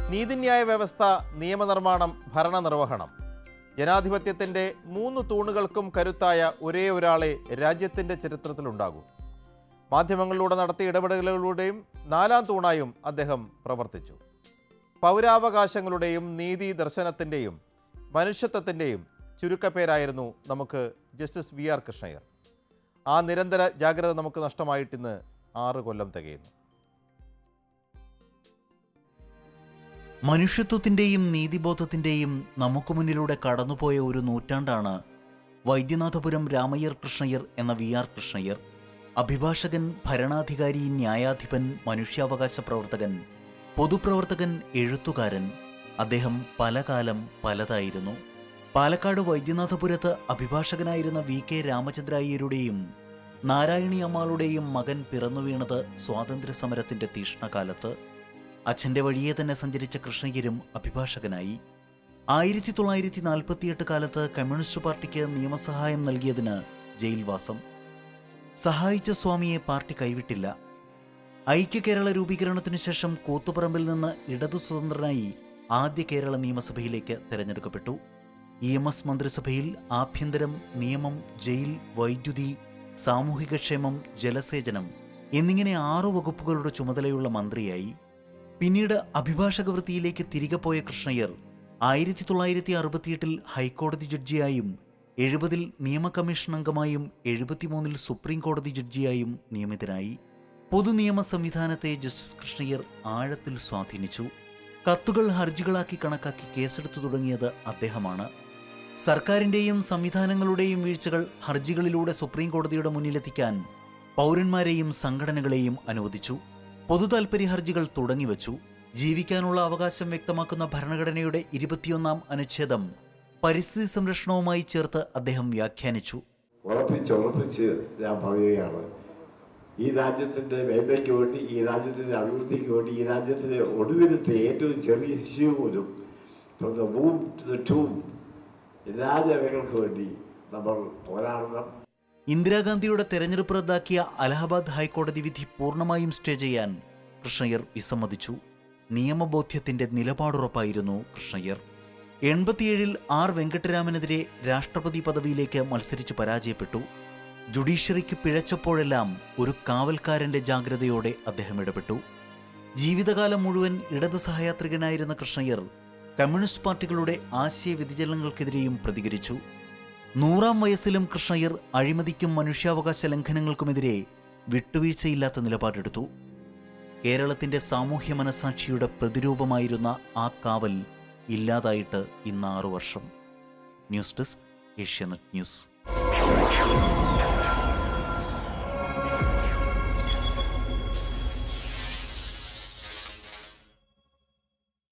നീതിന്യായ വ്യവസ്ഥ നിയമനിർമ്മാണം ഭരണനിർവഹണം ജനാധിപത്യത്തിൻ്റെ മൂന്ന് തൂണുകൾക്കും കരുത്തായ ഒരേ ഒരാളെ രാജ്യത്തിൻ്റെ ചരിത്രത്തിലുണ്ടാകൂ മാധ്യമങ്ങളിലൂടെ നടത്തിയ ഇടപെടലുകളിലൂടെയും നാലാം തൂണായും അദ്ദേഹം പ്രവർത്തിച്ചു പൗരാവകാശങ്ങളുടെയും നീതി ദർശനത്തിൻ്റെയും മനുഷ്യത്വത്തിൻ്റെയും ചുരുക്കപ്പേരായിരുന്നു നമുക്ക് ജസ്റ്റിസ് വി ആർ കൃഷ്ണയ്യർ ആ നിരന്തര ജാഗ്രത നമുക്ക് നഷ്ടമായിട്ടിന്ന് ആറ് കൊല്ലം തികയുന്നു മനുഷ്യത്വത്തിൻ്റെയും നീതിബോധത്തിൻ്റെയും നമുക്ക് മുന്നിലൂടെ കടന്നുപോയ ഒരു നൂറ്റാണ്ടാണ് വൈദ്യനാഥപുരം രാമയ്യർ കൃഷ്ണയ്യർ എന്ന വി ആർ കൃഷ്ണയ്യർ അഭിഭാഷകൻ ഭരണാധികാരി ന്യായാധിപൻ മനുഷ്യാവകാശ പ്രവർത്തകൻ പൊതുപ്രവർത്തകൻ എഴുത്തുകാരൻ അദ്ദേഹം പല കാലം പലതായിരുന്നു പാലക്കാട് വൈദ്യനാഥപുരത്ത് അഭിഭാഷകനായിരുന്ന വി കെ രാമചന്ദ്ര അയ്യരുടെയും നാരായണി അമ്മാളുടെയും മകൻ പിറന്നു വീണത് സ്വാതന്ത്ര്യ സമരത്തിന്റെ തീഷ്ണകാലത്ത് അച്ഛന്റെ വഴിയെ തന്നെ സഞ്ചരിച്ച കൃഷ്ണയ്യരും അഭിഭാഷകനായി ആയിരത്തി തൊള്ളായിരത്തി നാൽപ്പത്തിയെട്ട് കാലത്ത് കമ്മ്യൂണിസ്റ്റ് പാർട്ടിക്ക് നിയമസഹായം നൽകിയതിന് ജയിൽവാസം സഹായിച്ച സ്വാമിയെ പാർട്ടി കൈവിട്ടില്ല ഐക്യ കേരള രൂപീകരണത്തിനു ശേഷം കൂത്തുപറമ്പിൽ നിന്ന് ഇടതു സ്വതന്ത്രനായി ആദ്യ കേരള നിയമസഭയിലേക്ക് തെരഞ്ഞെടുക്കപ്പെട്ടു ഇ എം എസ് മന്ത്രിസഭയിൽ ആഭ്യന്തരം നിയമം ജയിൽ വൈദ്യുതി സാമൂഹികക്ഷേമം ജലസേചനം എന്നിങ്ങനെ ആറു വകുപ്പുകളുടെ ചുമതലയുള്ള മന്ത്രിയായി പിന്നീട് അഭിഭാഷക വൃത്തിയിലേക്ക് തിരികെ പോയ കൃഷ്ണയ്യർ ആയിരത്തി തൊള്ളായിരത്തി അറുപത്തിയെട്ടിൽ ഹൈക്കോടതി ജഡ്ജിയായും എഴുപതിൽ നിയമ കമ്മീഷൻ അംഗമായും എഴുപത്തിമൂന്നിൽ സുപ്രീം കോടതി ജഡ്ജിയായും നിയമിതനായി പൊതുനിയമ സംവിധാനത്തെ ജസ്റ്റിസ് കൃഷ്ണയ്യർ ആഴത്തിൽ സ്വാധീനിച്ചു കത്തുകൾ ഹർജികളാക്കി കണക്കാക്കി കേസെടുത്തു തുടങ്ങിയത് അദ്ദേഹമാണ് സർക്കാരിന്റെയും സംവിധാനങ്ങളുടെയും വീഴ്ചകൾ ഹർജികളിലൂടെ സുപ്രീം കോടതിയുടെ മുന്നിലെത്തിക്കാൻ പൗരന്മാരെയും സംഘടനകളെയും അനുവദിച്ചു പൊതുതാൽപര്യ ഹർജികൾ തുടങ്ങിവച്ചു ജീവിക്കാനുള്ള അവകാശം വ്യക്തമാക്കുന്ന ഭരണഘടനയുടെ ഇരുപത്തിയൊന്നാം അനുച്ഛേദം പരിസ്ഥിതി സംരക്ഷണവുമായി ചേർത്ത് അദ്ദേഹം വ്യാഖ്യാനിച്ചു ഉറപ്പിച്ച് ഉറപ്പിച്ച് ഞാൻ പറയുകയാണ് ഈ രാജ്യത്തിൻ്റെ മേന്മയ്ക്ക് വേണ്ടി ഈ രാജ്യത്തിൻ്റെ അഭിവൃദ്ധിക്ക് വേണ്ടി ഈ രാജ്യത്തിൻ്റെ ഒടുവിലത്തെ ഏറ്റവും ചെറിയ ശിശു പോലും from the womb to the tomb എല്ലാ ജനങ്ങൾക്ക് വേണ്ടി നമ്മൾ പോരാടണം ഇന്ദിരാഗാന്ധിയുടെ തെരഞ്ഞെടുപ്പ് റദ്ദാക്കിയ അലഹബാദ് ഹൈക്കോടതി വിധി പൂർണ്ണമായും സ്റ്റേ ചെയ്യാൻ കൃഷ്ണയ്യർ വിസമ്മതിച്ചു നിയമബോധ്യത്തിന്റെ നിലപാടുറപ്പായിരുന്നു കൃഷ്ണയ്യർ എൺപത്തിയേഴിൽ ആർ വെങ്കട്ടരാമനെതിരെ രാഷ്ട്രപതി പദവിയിലേക്ക് മത്സരിച്ച് പരാജയപ്പെട്ടു ജുഡീഷ്യറിക്ക് പിഴച്ചപ്പോഴെല്ലാം ഒരു കാവൽക്കാരന്റെ ജാഗ്രതയോടെ അദ്ദേഹം ഇടപെട്ടു ജീവിതകാലം മുഴുവൻ ഇടത് സഹയാത്രികനായിരുന്ന കൃഷ്ണയ്യർ കമ്മ്യൂണിസ്റ്റ് പാർട്ടികളുടെ ആശയ വ്യതിചലനങ്ങൾക്കെതിരെയും പ്രതികരിച്ചു നൂറാം വയസ്സിലും കൃഷ്ണയ്യർ അഴിമതിക്കും മനുഷ്യാവകാശ ലംഘനങ്ങൾക്കുമെതിരെ വിട്ടുവീഴ്ചയില്ലാത്ത നിലപാടെടുത്തു കേരളത്തിന്റെ സാമൂഹ്യ മനസാക്ഷിയുടെ പ്രതിരൂപമായിരുന്ന ആ കാവൽ ഇല്ലാതായിട്ട് ഇന്ന് ആറു വർഷം ന്യൂസ് ഡെസ്ക് ഏഷ്യാനെറ്റ് ന്യൂസ്